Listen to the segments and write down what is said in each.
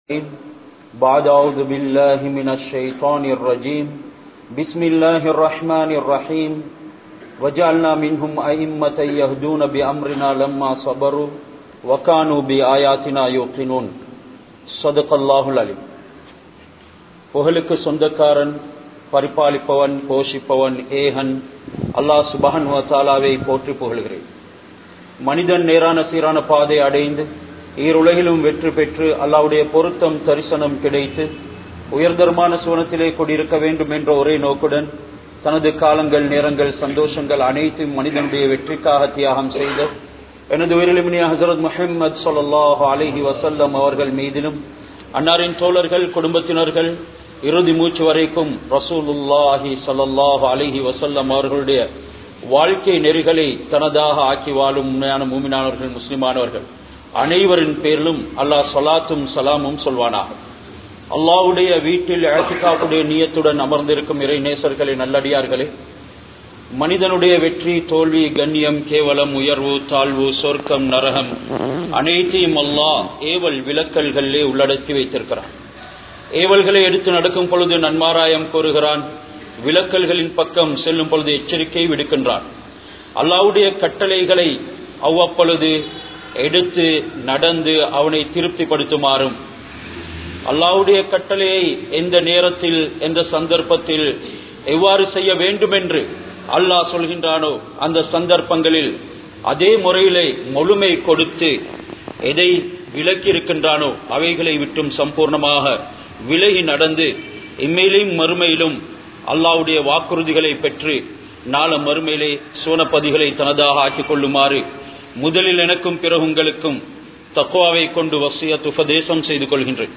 بعد أعوذ بالله من الشيطان الرجيم بسم الله الرحمن الرحيم وجعلنا منهم أئمة يهدون بأمرنا لما صبروا وكانوا بآياتنا يوقنون صدق الله العليم புகழுக்கு சொந்தக்காரன் பரிபாலிப்பவன் போஷிப்பவன் ஏகன் அல்லாஹ் சுபஹன் வத்தாலாவை போற்றி புகழ்கிறேன் மனிதன் நேரான சீரான பாதை அடைந்து ஈருலகிலும் வெற்றி பெற்று அல்லாவுடைய பொருத்தம் தரிசனம் கிடைத்து உயர்தரமான சுவனத்திலே கொண்டிருக்க வேண்டும் என்ற ஒரே நோக்குடன் தனது காலங்கள் நேரங்கள் சந்தோஷங்கள் அனைத்தும் மனிதனுடைய வெற்றிக்காக தியாகம் செய்த எனது உயிரிழமினிய ஹசரத் முஹம்மது சொல்லாஹ் அலிஹி வசல்லம் அவர்கள் மீதிலும் அன்னாரின் தோழர்கள் குடும்பத்தினர்கள் இறுதி மூச்சு வரைக்கும் ரசூலுல்லாஹி சல்லாஹ் அலிஹி வசல்லம் அவர்களுடைய வாழ்க்கை நெறிகளை தனதாக ஆக்கி வாழும் உண்மையான மூமினானவர்கள் முஸ்லிமானவர்கள் அனைவரின் பேரிலும் அல்லாஹ் சலாத்தும் சலாமும் சொல்வானாக அல்லாவுடைய வீட்டில் அழத்திக்காப்புடைய நீயத்துடன் அமர்ந்திருக்கும் இறை நேசர்களே நல்லடியார்களே மனிதனுடைய வெற்றி தோல்வி கண்ணியம் கேவலம் உயர்வு தாழ்வு சொர்க்கம் நரகம் அனைத்தையும் அல்லாஹ் ஏவல் விலக்கல்களிலே உள்ளடக்கி வைத்திருக்கிறான் ஏவல்களை எடுத்து நடக்கும் பொழுது நன்மாராயம் கோருகிறான் விலக்கல்களின் பக்கம் செல்லும் பொழுது எச்சரிக்கை விடுக்கின்றான் அல்லாவுடைய கட்டளைகளை அவ்வப்பொழுது எடுத்து நடந்து அவனை திருப்திப்படுத்துமாறும் அல்லாவுடைய கட்டளையை எந்த நேரத்தில் எந்த சந்தர்ப்பத்தில் எவ்வாறு செய்ய வேண்டும் என்று அல்லாஹ் சொல்கின்றானோ அந்த சந்தர்ப்பங்களில் அதே முறையிலே முழுமை கொடுத்து எதை விலக்கியிருக்கின்றானோ அவைகளை விட்டும் சம்பூர்ணமாக விலகி நடந்து இம்மையிலும் மறுமையிலும் அல்லாவுடைய வாக்குறுதிகளை பெற்று நாள மறுமையிலே சோனப்பதிகளை தனதாக ஆக்கிக் கொள்ளுமாறு முதலில் எனக்கும் பிறகு உங்களுக்கும் தக்குவாவை கொண்டு வசியத் உபதேசம் செய்து கொள்கின்றேன்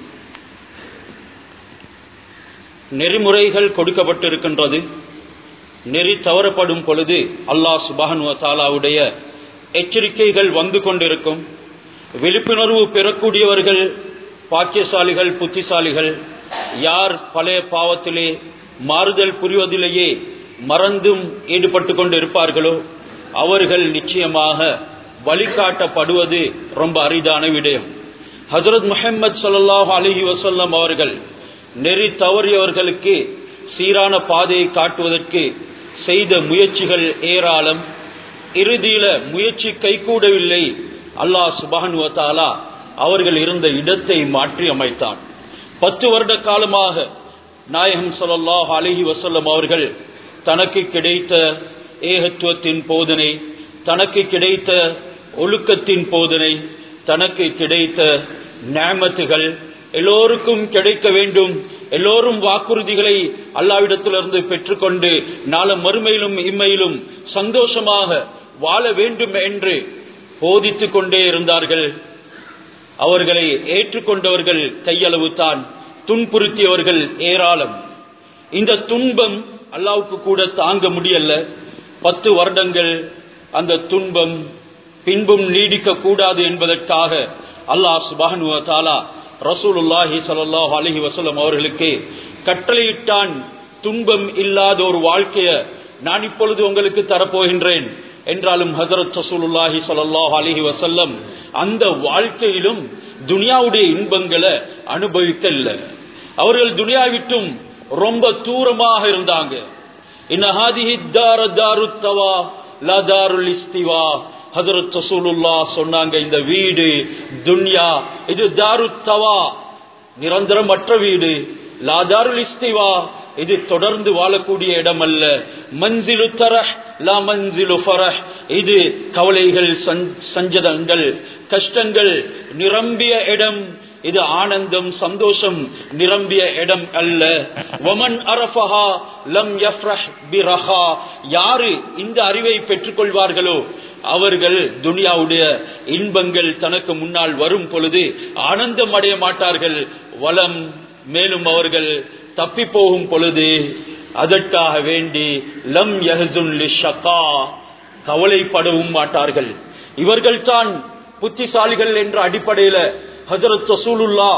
நெறிமுறைகள் கொடுக்கப்பட்டிருக்கின்றது நெறி தவறப்படும் பொழுது அல்லாஹ் சுபானு தாலாவுடைய எச்சரிக்கைகள் வந்து கொண்டிருக்கும் விழிப்புணர்வு பெறக்கூடியவர்கள் பாக்கியசாலிகள் புத்திசாலிகள் யார் பழைய பாவத்திலே மாறுதல் புரிவதிலேயே மறந்தும் ஈடுபட்டு கொண்டு இருப்பார்களோ அவர்கள் நிச்சயமாக வழிகாட்டப்படுவது ரொம்ப அரிதான விடயம் ஹசரத் முஹம்மது சல்லாஹ் அலஹி வசல்லம் அவர்கள் நெறி தவறியவர்களுக்கு சீரான பாதையை காட்டுவதற்கு செய்த முயற்சிகள் ஏராளம் இறுதியில முயற்சி கைகூடவில்லை அல்லாஹ் சுபானுவத்தாலா அவர்கள் இருந்த இடத்தை மாற்றி அமைத்தான் பத்து வருட காலமாக நாயகம் சொல்லாஹ் அலஹி வசல்லம் அவர்கள் தனக்கு கிடைத்த ஏகத்துவத்தின் போதனை தனக்கு கிடைத்த ஒழுக்கத்தின் போதனை தனக்கு கிடைத்த நேமத்துகள் எல்லோருக்கும் கிடைக்க வேண்டும் எல்லோரும் வாக்குறுதிகளை அல்லாவிடத்திலிருந்து பெற்றுக்கொண்டு நாள மறுமையிலும் இம்மையிலும் சந்தோஷமாக வாழ வேண்டும் என்று போதித்துக் கொண்டே இருந்தார்கள் அவர்களை ஏற்றுக்கொண்டவர்கள் கையளவு தான் துன்புறுத்தியவர்கள் ஏராளம் இந்த துன்பம் அல்லாவுக்கு கூட தாங்க முடியல பத்து வருடங்கள் அந்த துன்பம் பின்பும் நீடிக்க கூடாது என்பதற்காக அல்லாஹ் சுபானு தாலா ரசூலுல்லாஹி சல்லாஹ் அலஹி வசலம் அவர்களுக்கு கட்டளையிட்டான் துன்பம் இல்லாத ஒரு வாழ்க்கைய நான் இப்பொழுது உங்களுக்கு தரப்போகின்றேன் என்றாலும் ஹசரத் ரசூலுல்லாஹி சல்லாஹ் அலஹி வசல்லம் அந்த வாழ்க்கையிலும் துனியாவுடைய இன்பங்களை அனுபவிக்கல அவர்கள் துனியா விட்டும் ரொம்ப தூரமாக இருந்தாங்க ஹசரத் ரசூலுல்லா சொன்னாங்க இந்த வீடு துன்யா இது தாருத்தவா நிரந்தரமற்ற வீடு லாதாருல் இஸ்திவா இது தொடர்ந்து வாழக்கூடிய இடம் அல்ல மஞ்சிலு தரஹ் லா மஞ்சிலு ஃபரஹ் இது கவலைகள் சஞ்சதங்கள் கஷ்டங்கள் நிரம்பிய இடம் இது ஆனந்தம் சந்தோஷம் நிரம்பிய இடம் அல்ல வமன் அரஃபஹா லம் யஃப்ரஹ் பிரஹா யாரு இந்த அறிவை பெற்றுக்கொள்வார்களோ அவர்கள் துனியாவுடைய இன்பங்கள் தனக்கு முன்னால் வரும் பொழுது ஆனந்தம் அடைய மாட்டார்கள் வளம் மேலும் அவர்கள் தப்பி போகும் பொழுது அதற்காக வேண்டி லம் யஹசுன் ஷகா கவலைப்படவும் மாட்டார்கள் இவர்கள் தான் புத்திசாலிகள் என்ற அடிப்படையில ஹசரத் ரசூலுல்லா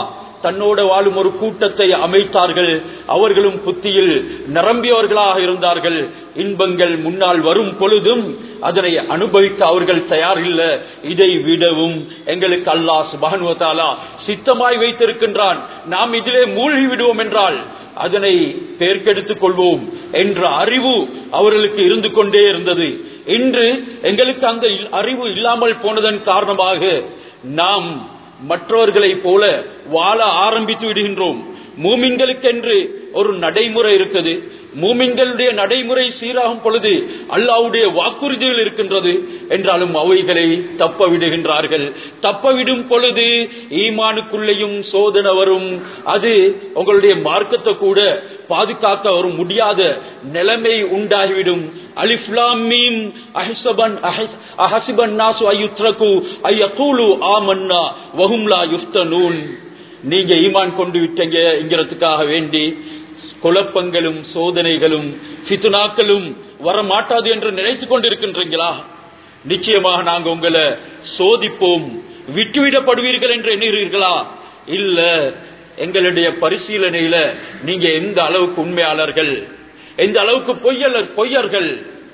தன்னோட வாழும் ஒரு கூட்டத்தை அமைத்தார்கள் அவர்களும் புத்தியில் நிரம்பியவர்களாக இருந்தார்கள் இன்பங்கள் முன்னால் வரும் பொழுதும் அதனை அனுபவிக்க அவர்கள் தயாரில்லை இதை விடவும் எங்களுக்கு அல்லாஹ் சுபானுவத்தாலா சித்தமாய் வைத்திருக்கின்றான் நாம் இதிலே மூழ்கி விடுவோம் என்றால் அதனை பேர்க்கெடுத்துக் கொள்வோம் என்ற அறிவு அவர்களுக்கு இருந்து கொண்டே இருந்தது இன்று எங்களுக்கு அந்த அறிவு இல்லாமல் போனதன் காரணமாக நாம் மற்றவர்களைப் போல வாழ ஆரம்பித்து விடுகின்றோம் மூமின்களுக்கென்று ஒரு நடைமுறை இருக்குது மூமின்களுடைய நடைமுறை சீராகும் பொழுது அல்லாவுடைய வாக்குறுதிகள் இருக்கின்றது என்றாலும் அவைகளை தப்ப விடுகின்றார்கள் தப்ப விடும் பொழுது ஈமானுக்குள்ளேயும் சோதனை வரும் அது உங்களுடைய மார்க்கத்தை கூட பாதுகாக்க வர முடியாத நிலைமை உண்டாகிவிடும் அலிஃப்லாம் மீம் அஹிசபன் அஹசிபன் நாசு ஐயுத்ரகு ஐயகூலு ஆமன்னா வஹும்லா யுஃப்தனூன் நீங்க ஈமான் கொண்டு விட்டீங்க என்கிறதுக்காக வேண்டி குழப்பங்களும் சோதனைகளும் ஃபித்துனாக்களும் வரமாட்டாது என்று நினைத்துக் கொண்டிருக்கின்றீங்களா நிச்சயமாக நாங்க உங்களை சோதிப்போம் விட்டுவிடப்படுவீர்கள் என்று எண்ணுகிறீர்களா இல்ல எங்களுடைய பரிசீலனையில நீங்க எந்த அளவுக்கு உண்மையாளர்கள் எந்த அளவுக்கு பொய்யலர் பொய்யர்கள்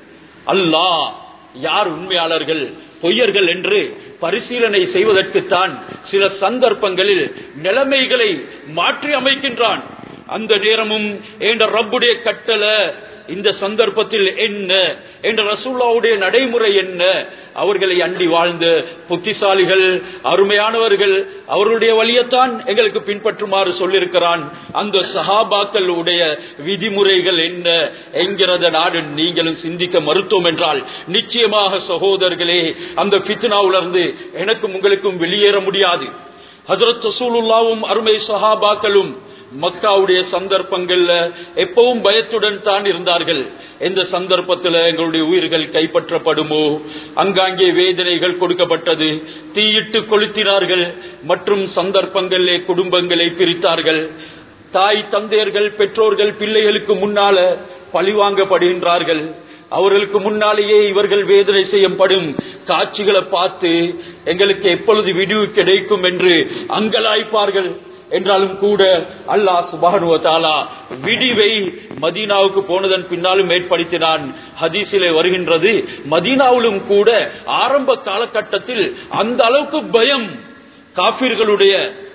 அல்லாஹ் யார் உண்மையாளர்கள் பொய்யர்கள் என்று பரிசீலனை செய்வதற்குத்தான் சில சந்தர்ப்பங்களில் நிலைமைகளை மாற்றி அமைக்கின்றான் அந்த நேரமும் என்ற ரப்புடைய கட்டளை இந்த சந்தர்ப்பத்தில் என்ன என்ற ரசூல்லாவுடைய நடைமுறை என்ன அவர்களை அண்டி வாழ்ந்த புத்திசாலிகள் அருமையானவர்கள் அவர்களுடைய வழியத்தான் எங்களுக்கு பின்பற்றுமாறு சொல்லியிருக்கிறான் அந்த சஹாபாக்கள் உடைய விதிமுறைகள் என்ன என்கிறத நாடு நீங்களும் சிந்திக்க மறுத்தோம் என்றால் நிச்சயமாக சகோதரர்களே அந்த பித்னாவிலிருந்து எனக்கும் உங்களுக்கும் வெளியேற முடியாது ஹசரத் ரசூலுல்லாவும் அருமை சஹாபாக்களும் மக்காவுடைய சந்தர்ப்பங்கள்ல எப்பவும் பயத்துடன் தான் இருந்தார்கள் எந்த சந்தர்ப்பத்தில் எங்களுடைய உயிர்கள் கைப்பற்றப்படுமோ அங்காங்கே வேதனைகள் கொடுக்கப்பட்டது தீயிட்டு கொளுத்தினார்கள் மற்றும் சந்தர்ப்பங்களிலே குடும்பங்களை பிரித்தார்கள் தாய் தந்தையர்கள் பெற்றோர்கள் பிள்ளைகளுக்கு முன்னால பழிவாங்கப்படுகின்றார்கள் அவர்களுக்கு முன்னாலேயே இவர்கள் வேதனை செய்யப்படும் காட்சிகளை பார்த்து எங்களுக்கு எப்பொழுது விடிவு கிடைக்கும் என்று அங்கலாய்ப்பார்கள் என்றாலும் கூட அல்லாஹ் சுபானுவ தாலா விடிவை மதீனாவுக்கு போனதன் பின்னாலும் ஏற்படுத்தினான் ஹதீஸிலே வருகின்றது மதீனாவிலும் கூட ஆரம்ப காலகட்டத்தில் அந்த அளவுக்கு பயம் காபிர்களுடைய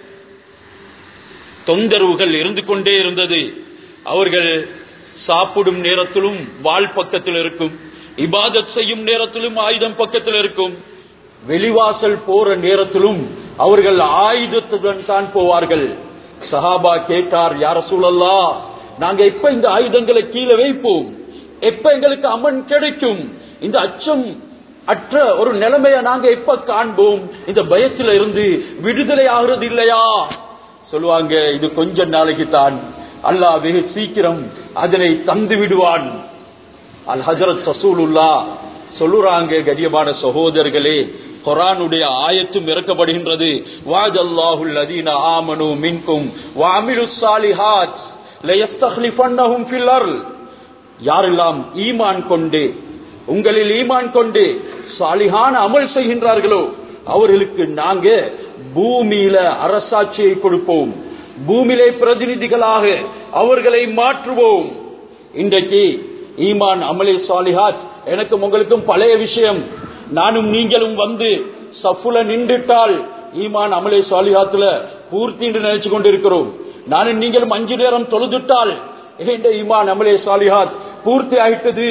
தொந்தரவுகள் இருந்து கொண்டே இருந்தது அவர்கள் சாப்பிடும் நேரத்திலும் வால் பக்கத்தில் இருக்கும் இபாதத் செய்யும் நேரத்திலும் ஆயுதம் பக்கத்தில் இருக்கும் வெளிவாசல் போற நேரத்திலும் அவர்கள் ஆயுதத்துடன் தான் போவார்கள் சஹாபா கேட்டார் யார சூழல்லா நாங்க எப்ப இந்த ஆயுதங்களை கீழே வைப்போம் எப்ப எங்களுக்கு அமன் கிடைக்கும் இந்த அச்சம் அற்ற ஒரு நிலைமையை நாங்க எப்ப காண்போம் இந்த பயத்தில இருந்து விடுதலை ஆகிறது இல்லையா சொல்லுவாங்க இது கொஞ்ச நாளைக்கு தான் அல்லாஹ் வெகு சீக்கிரம் அதனை தந்து விடுவான் அல் ஹசரத் சசூலுல்லா சொல்லுறாங்க கரியமான சகோதரர்களே குரானுடைய ஆயத்தும் இறக்கப்படுகின்றது வாஜல்லாஹுல் லதீன ஆமனு மின்கும் வாமிலு சாலிஹாத் லயஸ்தஹ்லிஃபன்னஹும் ஃபில் அர்ல் யாரெல்லாம் ஈமான் கொண்டு உங்களில் ஈமான் கொண்டு சாலிஹான அமல் செய்கின்றார்களோ அவர்களுக்கு நாங்க பூமியில அரசாட்சியை கொடுப்போம் பூமியிலே பிரதிநிதிகளாக அவர்களை மாற்றுவோம் இன்றைக்கு ஈமான் அமலே சாலிஹாத் எனக்கும் உங்களுக்கும் பழைய விஷயம் நானும் நீங்களும் வந்து சஃபுல நின்றுட்டால் ஈமான் அமலே சாலிஹாத்துல பூர்த்தி என்று நினைச்சு கொண்டிருக்கிறோம் நானும் நீங்களும் அஞ்சு நேரம் தொழுதுட்டால் இந்த ஈமான் அமலே சாலிஹாத் பூர்த்தி ஆகிட்டது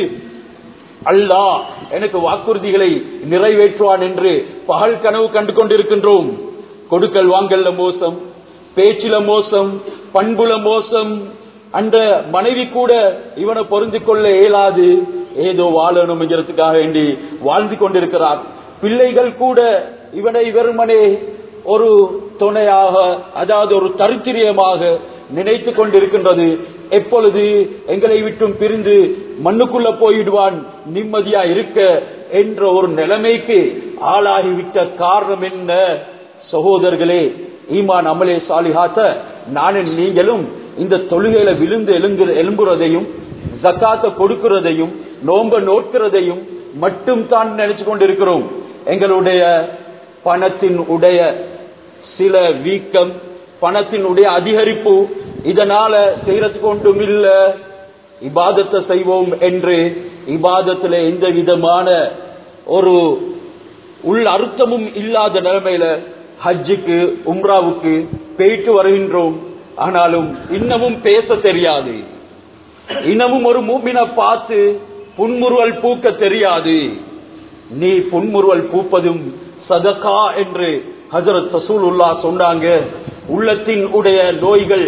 அல்லாஹ் எனக்கு வாக்குறுதிகளை நிறைவேற்றுவான் என்று பகல் கனவு கண்டு கொண்டிருக்கின்றோம் கொடுக்கல் வாங்கல்ல மோசம் பேச்சில மோசம் பண்புல மோசம் அந்த மனைவி கூட இவனை பொருந்தி கொள்ள இயலாது ஏதோ வாழணும்ங்கிறதுக்காக வேண்டி வாழ்ந்து கொண்டிருக்கிறார் பிள்ளைகள் கூட இவனை வெறுமனே ஒரு துணையாக அதாவது ஒரு தரித்திரியமாக நினைத்து கொண்டிருக்கின்றது எப்பொழுது எங்களை விட்டும் பிரிந்து மண்ணுக்குள்ள போயிடுவான் நிம்மதியா இருக்க என்ற ஒரு நிலைமைக்கு ஆளாகிவிட்ட காரணம் என்ன சகோதரர்களே ஈமான் அமலே சாலிஹாத்த நானும் நீங்களும் இந்த தொழுகையில விழுந்து எழுந்து எழும்புறதையும் ஜக்காத்த கொடுக்கிறதையும் நோம்ப நோட்கிறதையும் மட்டும் தான் நினைச்சு கொண்டிருக்கிறோம் எங்களுடைய பணத்தின் உடைய சில வீக்கம் பணத்தினுடைய அதிகரிப்பு இதனால செய்யறதுக்கு ஒன்றும் இல்ல இபாதத்தை செய்வோம் என்று இபாதத்துல எந்த விதமான ஒரு உள் அர்த்தமும் இல்லாத நிலைமையில ஹஜ்ஜுக்கு உம்ராவுக்கு போயிட்டு வருகின்றோம் ஆனாலும் இன்னமும் பேச தெரியாது இன்னமும் ஒரு மூமினை பார்த்து புன்முறுவல் பூக்க தெரியாது நீ புன்முறுவல் பூப்பதும் சதகா என்று ஹசரத் ரசூலுல்லா சொன்னாங்க உள்ளத்தின் உடைய நோய்கள்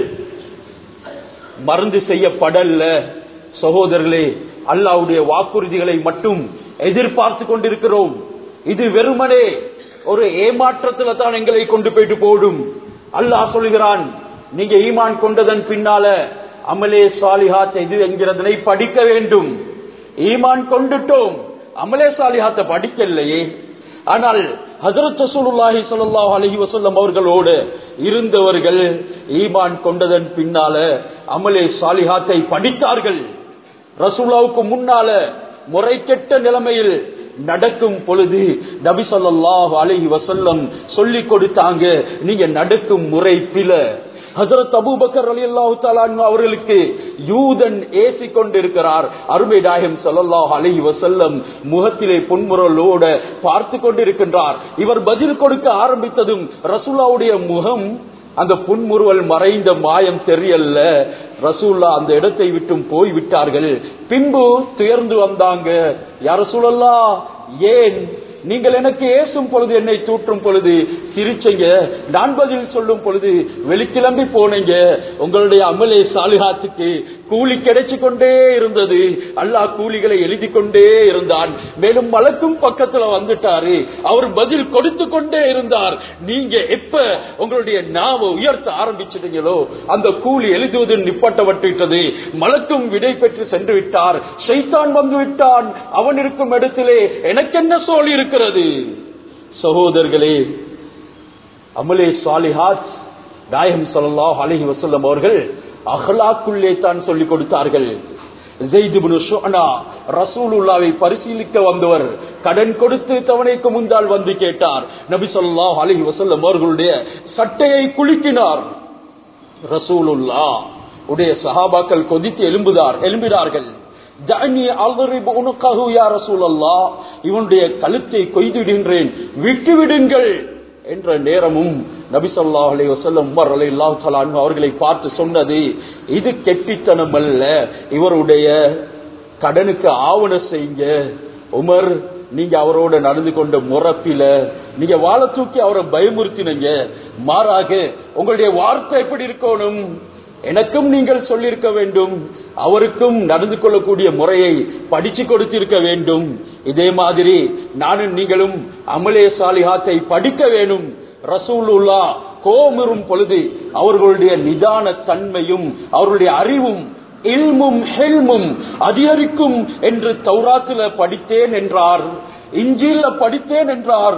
மருந்து செய்யப்படல சகோதரர்களே அல்லாவுடைய வாக்குறுதிகளை மட்டும் எதிர்பார்த்து கொண்டிருக்கிறோம் இது வெறுமனே ஒரு ஏமாற்றத்துல தான் எங்களை கொண்டு போயிட்டு போடும் அல்லாஹ் சொல்கிறான் நீங்க ஈமான் கொண்டதன் பின்னால அமலே சாலிஹாத் எது என்கிறதனை படிக்க வேண்டும் ஈமான் கொண்டுட்டோம் அமலே சாலிஹாத்தை படிக்கலையே ஆனால் ஹசரத் ரசூலுல்லாஹி ஸல்லல்லாஹு அலைஹி வஸல்லம் அவர்களோடு இருந்தவர்கள் ஈமான் கொண்டதன் பின்னால அமலே சாலிஹாத்தை படித்தார்கள் ரசூலாவுக்கு முன்னால முறை கெட்ட நிலைமையில் நடக்கும் பொழுது நபி ஸல்லல்லாஹு அலைஹி வஸல்லம் சொல்லி கொடுத்தாங்க நீங்க நடக்கும் முறை பில ஹசரத் அபூபக்கர் ரலியல்லாஹு தஆலா அன்ஹு அவர்களுக்கு யூதன் ஏசி கொண்டிருக்கிறார் அருமை நாயகம் ஸல்லல்லாஹு அலைஹி வஸல்லம் முகத்திலே புன்முறலோட பார்த்து கொண்டிருக்கின்றார் இவர் பதில் கொடுக்க ஆரம்பித்ததும் ரசூலாவுடைய முகம் அந்த புன்முறுவல் மறைந்த மாயம் தெரியல ரசூல்லா அந்த இடத்தை விட்டும் போய் விட்டார்கள் பின்பு துயர்ந்து வந்தாங்க யார சூழல்லா ஏன் நீங்கள் எனக்கு ஏசும் பொழுது என்னை தூற்றும் பொழுது சிரிச்சீங்க நான் பதில் சொல்லும் பொழுது வெளிக்கிளம்பி போனீங்க உங்களுடைய அமலே சாலிஹாத்துக்கு கூலி கிடைச்சு கொண்டே இருந்தது அல்லாஹ் கூலிகளை எழுதி கொண்டே இருந்தான் மேலும் மலக்கும் பக்கத்துல வந்துட்டாரு அவர் பதில் கொடுத்து கொண்டே இருந்தார் நீங்க எப்ப உங்களுடைய நாவ உயர்த்த ஆரம்பிச்சிட்டீங்களோ அந்த கூலி எழுதுவது நிப்பட்டப்பட்டுவிட்டது மலக்கும் விடை பெற்று சென்று விட்டார் ஷைத்தான் வந்து விட்டான் அவன் இருக்கும் இடத்திலே எனக்கென்ன சோழி இருக்கிறது சகோதரர்களே அமலே சாலிஹாத் நாயகம் ஸல்லல்லாஹு அலைஹி வஸல்லம் அவர்கள் அஹ்லாக்குள்ளே தான் சொல்லிக் கொடுத்தார்கள் ஜெயித் இப்னு ஷுஅனா ரசூலுல்லாவை பரிசீலிக்க வந்தவர் கடன் கொடுத்து தவணைக்கு முந்தால் வந்து கேட்டார் நபி ஸல்லல்லாஹு அலைஹி வஸல்லம் அவர்களுடைய சட்டையை குலுக்கினார் ரசூலுல்லா உடைய சஹாபாக்கள் கொதித்து எழும்புதார் எழும்பினார்கள் ஜஅனி அல்ரிபு உனுகஹு யா ரசூலல்லாஹ் இவனுடைய கழுத்தை கொய்திடுகின்றேன் விட்டு விடுங்கள் என்ற நேரமும் நபி ஸல்லல்லாஹு அலைஹி வஸல்லம் உமர் ரலியல்லாஹு தஆலா அன்ஹு அவர்களை பார்த்து சொன்னது இது கெட்டித்தனம் அல்ல இவருடைய கடனுக்கு ஆவண செய்யுங்க உமர் நீங்க அவரோட நடந்து கொண்ட முறப்பில நீங்க வாழ தூக்கி அவரை பயமுறுத்தினீங்க மாறாக உங்களுடைய வார்த்தை எப்படி இருக்கணும் எனக்கும் நீங்கள் சொல்லியிருக்க வேண்டும் அவருக்கும் நடந்து கொள்ளக்கூடிய முறையை படிச்சு கொடுத்திருக்க வேண்டும் இதே மாதிரி நானும் நீங்களும் அமலே சாலிஹாத்தை படிக்க வேண்டும் ரசூலுல்லா கோமிரும் பொழுது அவர்களுடைய நிதான தன்மையும் அவர்களுடைய அறிவும் இல்மும் ஹெல்மும் அதிகரிக்கும் என்று தௌராத்துல படித்தேன் என்றார் இஞ்சில படித்தேன் என்றார்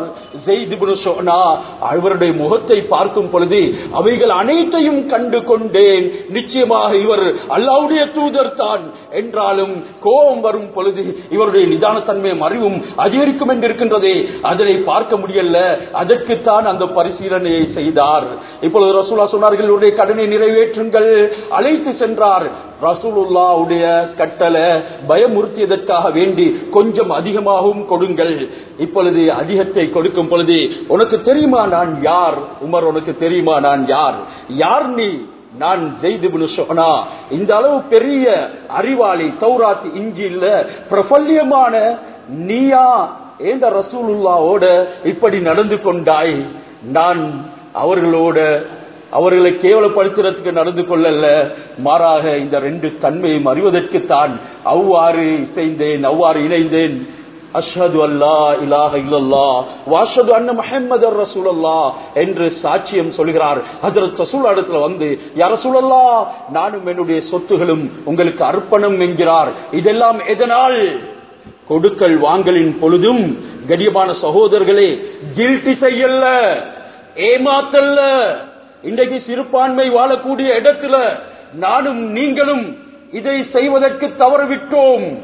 அவருடைய முகத்தை பார்க்கும் பொழுது அவைகள் அனைத்தையும் கண்டு கொண்டேன் நிச்சயமாக இவர் அல்லாவுடைய தூதர் தான் என்றாலும் கோபம் வரும் பொழுது இவருடைய நிதானத்தன்மையும் அறிவும் அதிகரிக்கும் என்று இருக்கின்றதே அதனை பார்க்க முடியல அதற்குத்தான் அந்த பரிசீலனையை செய்தார் இப்பொழுது ரசூலா சொன்னார்கள் இவருடைய கடனை நிறைவேற்றுங்கள் அழைத்து சென்றார் ரசூலுல்லாவுடைய கட்டளை பயமுறுத்தியதற்காக வேண்டி கொஞ்சம் அதிகமாகவும் கொடுங்கள் இப்பொழுது அதிகத்தை கொடுக்கும் பொழுது உனக்கு தெரியுமா நான் யார் உமர் உனக்கு தெரியுமா நான் யார் யார் நீ நான் ஜெய்துபின் ஷோனா இந்த அளவு பெரிய அறிவாளி தௌராத் இஞ்சில்ல பிரபல்யமான நீயா ஏந்த ரசூலுல்லாவோட இப்படி நடந்து கொண்டாய் நான் அவர்களோட அவர்களை கேவலப்படுத்துறதுக்கு நடந்து கொள்ளல மாறாக இந்த ரெண்டு தன்மையும் அறிவதற்குத்தான் அவ்வாறு இசைந்தேன் அவ்வாறு இணைந்தேன் அஷ்ஹது அல்லா இலாஹ இல்லல்லா வாஷது அன்ன முஹம்மது ரசூலல்லா என்று சாட்சியம் சொல்கிறார் ஹஜரத் ரசூல் இடத்துல வந்து யார் ரசூலல்லா நானும் என்னுடைய சொத்துகளும் உங்களுக்கு அர்ப்பணம் என்கிறார் இதெல்லாம் எதனால் கொடுக்கல் வாங்கலின் பொழுதும் கடியமான சகோதரர்களே கில்ட்டி செய்யல ஏமாத்தல்ல இன்றைக்கு சிறுபான்மை வாழக்கூடிய இடத்துல நானும் நீங்களும் இதை செய்வதற்கு தவறிவிட்டோம்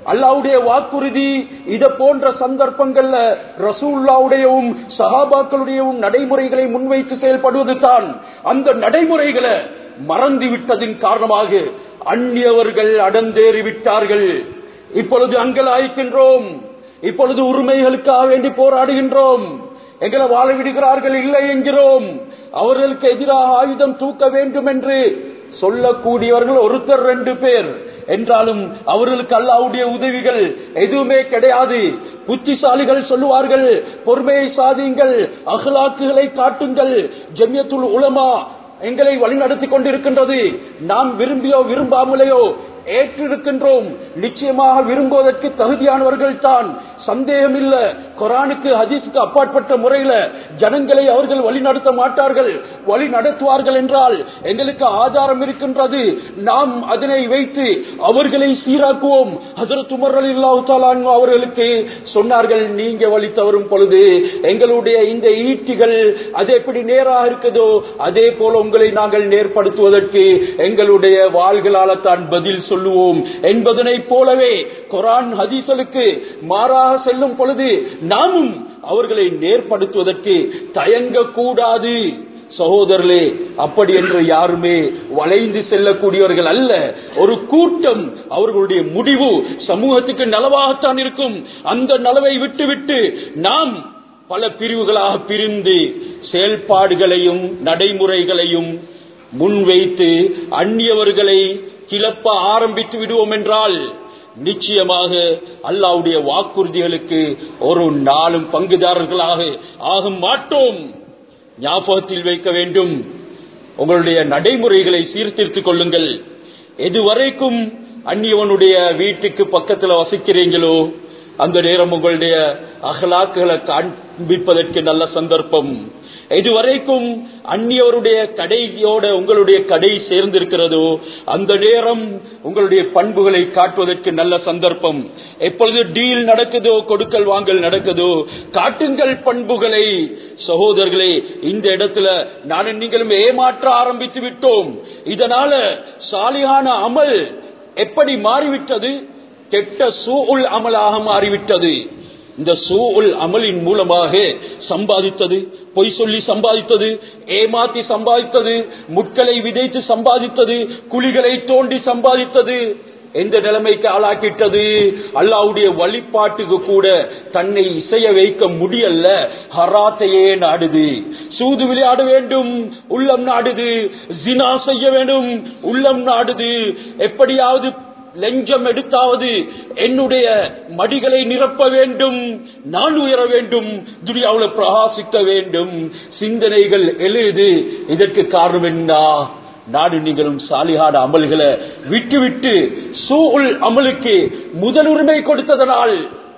அல்லாவுடைய வாக்குறுதி இத போன்ற சந்தர்ப்பங்கள்ல ரசூல்லாவுடையவும் சஹாபாக்களுடையவும் நடைமுறைகளை முன்வைத்து செயல்படுவது தான் அந்த நடைமுறைகளை மறந்து விட்டதின் காரணமாக அந்நியவர்கள் அடந்தேறி விட்டார்கள் இப்பொழுது அங்கலாய்க்கின்றோம் இப்பொழுது உரிமைகளுக்காக வேண்டி போராடுகின்றோம் எங்களை வாழ விடுகிறார்கள் இல்லை என்கிறோம் அவர்களுக்கு எதிராக ஆயுதம் தூக்க வேண்டும் என்று சொல்லக்கூடியவர்கள் ஒருத்தர் ரெண்டு பேர் என்றாலும் அவர்களுக்கு அல்லாவுடைய உதவிகள் எதுவுமே கிடையாது புத்திசாலிகள் சொல்லுவார்கள் பொறுமையை சாதியுங்கள் அகலாக்குகளை காட்டுங்கள் ஜெமியத்துல் உலமா எங்களை வழிநடத்தி கொண்டிருக்கின்றது நாம் விரும்பியோ விரும்பாமலேயோ ஏற்றிருக்கின்றோம் நிச்சயமாக விரும்புவதற்கு தகுதியானவர்கள் தான் சந்தேகம் இல்ல குரானுக்கு ஹதீஸுக்கு அப்பாற்பட்ட முறையில ஜனங்களை அவர்கள் வழி நடத்த மாட்டார்கள் வழி நடத்துவார்கள் என்றால் எங்களுக்கு ஆதாரம் இருக்கின்றது நாம் அதனை வைத்து அவர்களை சீராக்குவோம் ஹசரத் உமர் அலி அல்லாஹு அவர்களுக்கு சொன்னார்கள் நீங்க வழி தவறும் பொழுது எங்களுடைய இந்த ஈட்டிகள் அது எப்படி நேராக இருக்குதோ அதே போல உங்களை நாங்கள் நேர்படுத்துவதற்கு எங்களுடைய வாள்களால தான் பதில் சொல்லுவோம் என்பதனை போலவே குரான் ஹதீசலுக்கு மாறாக செல்லும் பொழுது நாமும் அவர்களை நேர்படுத்துவதற்கு தயங்க கூடாது சகோதரர்களே அப்படி என்று யாருமே வளைந்து செல்லக்கூடியவர்கள் அல்ல ஒரு கூட்டம் அவர்களுடைய முடிவு சமூகத்துக்கு நலவாகத்தான் இருக்கும் அந்த நலவை விட்டுவிட்டு நாம் பல பிரிவுகளாக பிரிந்து செயல்பாடுகளையும் நடைமுறைகளையும் முன்வைத்து அந்நியவர்களை கிளப்ப ஆரம்பித்து விடுவோம் என்றால் நிச்சயமாக அல்லாவுடைய வாக்குறுதிகளுக்கு ஒரு நாளும் பங்குதாரர்களாக ஆக மாட்டோம் ஞாபகத்தில் வைக்க வேண்டும் உங்களுடைய நடைமுறைகளை சீர்திருத்திக் கொள்ளுங்கள் எதுவரைக்கும் அந்நியவனுடைய வீட்டுக்கு பக்கத்தில் வசிக்கிறீங்களோ அந்த நேரம் உங்களுடைய அகலாக்குகளை காண்பிப்பதற்கு நல்ல சந்தர்ப்பம் இதுவரைக்கும் அந்நியவருடைய கடையோட உங்களுடைய கடை சேர்ந்திருக்கிறதோ அந்த நேரம் உங்களுடைய பண்புகளை காட்டுவதற்கு நல்ல சந்தர்ப்பம் எப்பொழுது டீல் நடக்குதோ கொடுக்கல் வாங்கல் நடக்குதோ காட்டுங்கள் பண்புகளை சகோதரர்களே இந்த இடத்துல நானும் நீங்களும் ஏமாற்ற ஆரம்பித்து விட்டோம் இதனால சாலியான அமல் எப்படி மாறிவிட்டது கெட்ட சூழ் அமலாக மாறிவிட்டது இந்த சூழ் அமலின் மூலமாக சம்பாதித்தது பொய் சொல்லி சம்பாதித்தது ஏமாத்தி சம்பாதித்தது முட்களை விதைத்து சம்பாதித்தது குழிகளை தோண்டி சம்பாதித்தது எந்த நிலைமைக்கு ஆளாக்கிட்டது அல்லாவுடைய வழிபாட்டுக்கு கூட தன்னை இசைய வைக்க முடியல ஹராத்தையே நாடுது சூது விளையாட வேண்டும் உள்ளம் நாடுது ஜினா செய்ய வேண்டும் உள்ளம் நாடுது எப்படியாவது லஞ்சம் எடுத்தாவது என்னுடைய மடிகளை நிரப்ப வேண்டும் நான் உயர வேண்டும் துனியாவுல பிரகாசிக்க வேண்டும் சிந்தனைகள் எழுது இதற்கு காரணம் என்ன நாடு நீங்களும் சாலிகான அமல்களை விட்டு விட்டு சூழ் அமலுக்கு முதலுரிமை கொடுத்ததனால்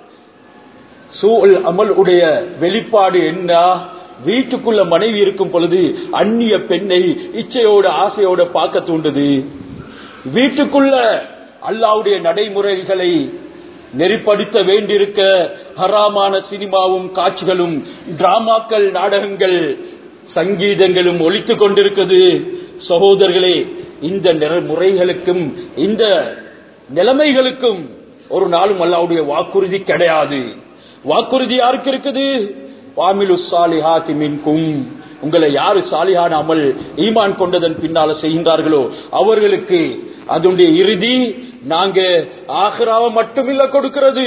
சூழ் அமல் உடைய வெளிப்பாடு என்ன வீட்டுக்குள்ள மனைவி இருக்கும் பொழுது அந்நிய பெண்ணை இச்சையோட ஆசையோட பார்க்க தூண்டுது வீட்டுக்குள்ள அல்லாவுடைய நடைமுறைகளை நெறிப்படுத்த வேண்டியிருக்க ஹராமான சினிமாவும் காட்சிகளும் டிராமாக்கள் நாடகங்கள் சங்கீதங்களும் ஒழித்துக் கொண்டிருக்குது சகோதரர்களே இந்த முறைகளுக்கும் இந்த நிலைமைகளுக்கும் ஒரு நாளும் அல்லாவுடைய வாக்குறுதி கிடையாது வாக்குறுதி யாருக்கு இருக்குது வாமிலு சாலிஹாத்தி மின்கும் உங்களை யாரு சாலியான அமல் ஈமான் கொண்டதன் பின்னால செய்கின்றார்களோ அவர்களுக்கு அதனுடைய இறுதி நாங்க ஆஹ்ராவ மட்டுமில்ல கொடுக்கிறது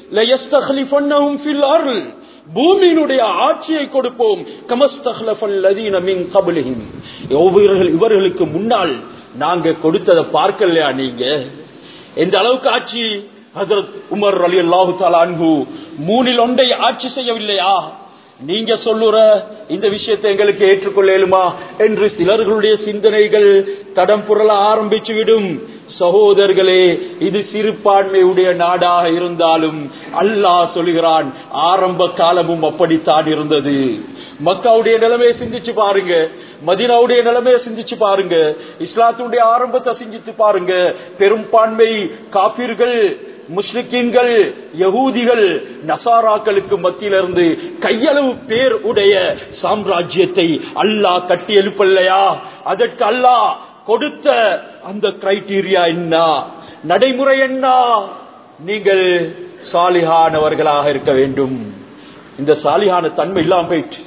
பூமியினுடைய ஆட்சியை கொடுப்போம் இவர்களுக்கு முன்னால் நாங்க கொடுத்ததை பார்க்கலையா நீங்க எந்த அளவுக்கு ஆட்சி ஹசரத் உமர் அலி அல்லாஹு அன்பு மூணில் ஒன்றை ஆட்சி செய்யவில்லையா நீங்க சொல்லுற இந்த விஷயத்தை எங்களுக்கு ஏற்றுக்கொள்ளலுமா என்று சிலர்களுடைய சிந்தனைகள் தடம் புரள ஆரம்பிச்சு விடும் சகோதரர்களே இது சிறுபான்மையுடைய நாடாக இருந்தாலும் அல்லாஹ் சொல்கிறான் ஆரம்ப காலமும் அப்படித்தான் இருந்தது மக்காவுடைய நிலைமையை சிந்திச்சு பாருங்க மதினாவுடைய நிலைமையை சிந்திச்சு பாருங்க இஸ்லாத்துடைய ஆரம்பத்தை சிந்திச்சு பாருங்க பெரும்பான்மை காப்பீர்கள் முஸ்லிக்கீன்கள் யகூதிகள் நசாராக்களுக்கு மத்தியிலிருந்து கையளவு பேர் உடைய சாம்ராஜ்யத்தை அல்லாஹ் கட்டி எழுப்பல்லையா அதற்கு அல்லாஹ் கொடுத்த அந்த கிரைடீரியா என்ன நடைமுறை என்ன நீங்கள் சாலிகானவர்களாக இருக்க வேண்டும் இந்த சாலிகான தன்மை இல்லாம போயிட்டு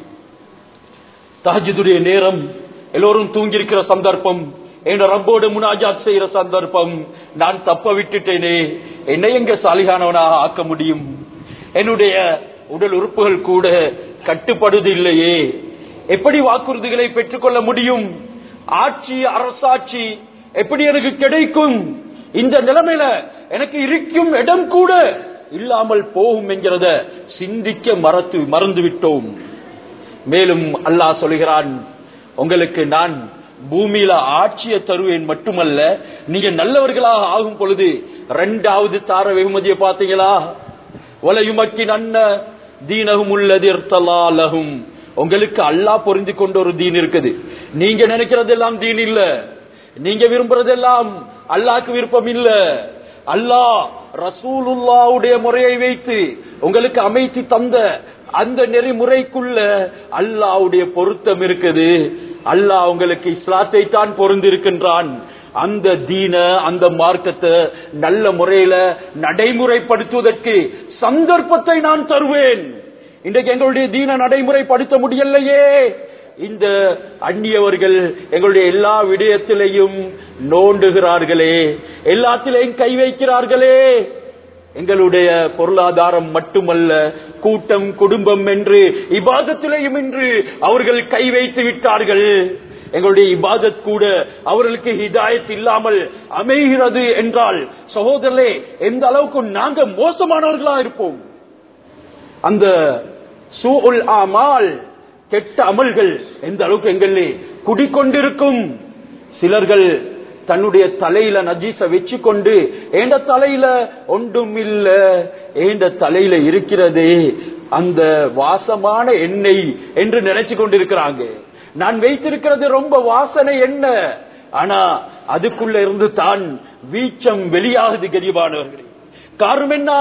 தஹஜுடைய நேரம் எல்லோரும் தூங்கியிருக்கிற சந்தர்ப்பம் என் ரப்போடு முனாஜாத் செய்யற சந்தர்ப்பம் நான் தப்ப விட்டுட்டேனே என்னை எங்க சாலிகானவனாக ஆக்க முடியும் என்னுடைய உடல் உறுப்புகள் கூட கட்டுப்படுது இல்லையே எப்படி வாக்குறுதிகளை பெற்றுக்கொள்ள முடியும் ஆட்சி அரசாட்சி எப்படி எனக்கு கிடைக்கும் இந்த நிலைமையில எனக்கு இருக்கும் இடம் கூட இல்லாமல் போகும் என்கிறத சிந்திக்க மறத்து மறந்து விட்டோம் மேலும் அல்லாஹ் சொல்கிறான் உங்களுக்கு நான் பூமியில ஆட்சியை தருவேன் மட்டுமல்ல நீங்க நல்லவர்களாக ஆகும் பொழுது இரண்டாவது தார வெகுமதியை பார்த்தீங்களா வலையுமக்கி நன்ன தீனகும் உள்ளது லகும் உங்களுக்கு அல்லாஹ் பொருந்தி கொண்ட ஒரு தீன் இருக்குது நீங்க நினைக்கிறதெல்லாம் தீன் இல்ல நீங்க விரும்புறதெல்லாம் அல்லாஹ்க்கு விருப்பம் இல்ல அல்லாஹ் ரசூலுல்லாவுடைய முறையை வைத்து உங்களுக்கு அமைத்து தந்த அந்த நெறிமுறைக்குள்ள அல்லாவுடைய பொருத்தம் இருக்குது அல்லாஹ் உங்களுக்கு இஸ்லாத்தை தான் பொருந்திருக்கின்றான் அந்த தீன அந்த மார்க்கத்தை நல்ல முறையில நடைமுறைப்படுத்துவதற்கு சந்தர்ப்பத்தை நான் தருவேன் இன்றைக்கு எங்களுடைய தீன நடைமுறைப்படுத்த முடியலையே இந்த அந்நியவர்கள் எங்களுடைய எல்லா விடயத்திலையும் நோண்டுகிறார்களே எல்லாத்திலையும் கை வைக்கிறார்களே எங்களுடைய பொருளாதாரம் மட்டுமல்ல கூட்டம் குடும்பம் என்று இபாதத்திலையும் என்று அவர்கள் கை வைத்து விட்டார்கள் எங்களுடைய இபாதத் கூட அவர்களுக்கு ஹிதாயத் இல்லாமல் அமைகிறது என்றால் சகோதரர்களே எந்த அளவுக்கு நாங்க மோசமானவர்களா இருப்போம் அந்த சூல் ஆமால் கெட்ட அமல்கள் எந்த அளவுக்கு எங்களே குடிக்கொண்டிருக்கும் சிலர்கள் தன்னுடைய தலையில நஜீச வச்சு கொண்டு ஏண்ட தலையில ஒன்றும் இல்ல ஏண்ட தலையில இருக்கிறதே அந்த வாசமான எண்ணெய் என்று நினைச்சு கொண்டிருக்கிறாங்க நான் வைத்திருக்கிறது ரொம்ப வாசனை என்ன ஆனா அதுக்குள்ள இருந்து தான் வீச்சம் வெளியாகுது கரிபானவர்களே காரணம் என்ன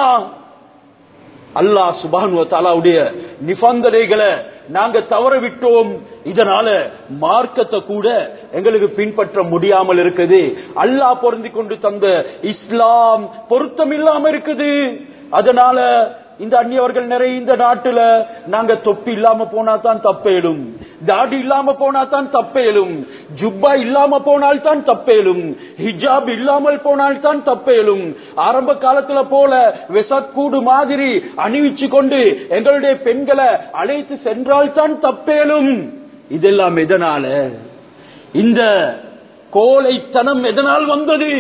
அல்லாஹ் சுபானு தாலாவுடைய நிபந்தனைகளை நாங்க தவற விட்டோம் இதனால மார்க்கத்தை கூட எங்களுக்கு பின்பற்ற முடியாமல் இருக்குது அல்லாஹ் பொருந்தி கொண்டு தந்த இஸ்லாம் பொருத்தம் இல்லாம இருக்குது அதனால இந்த அந்நியவர்கள் நிறைய இந்த நாட்டுல நாங்க தொப்பி இல்லாம போனா தான் தப்பேலும் தாடி இல்லாம போனா தான் தப்பேலும் ஜுப்பா இல்லாம போனால் தான் தப்பேலும் ஹிஜாப் இல்லாமல் போனால் தான் தப்பேலும் ஆரம்ப காலத்துல போல விசக்கூடு மாதிரி அணிவிச்சு கொண்டு எங்களுடைய பெண்களை அழைத்து சென்றால் தான் தப்பேலும் இதெல்லாம் எதனால இந்த கோழைத்தனம் எதனால் வந்தது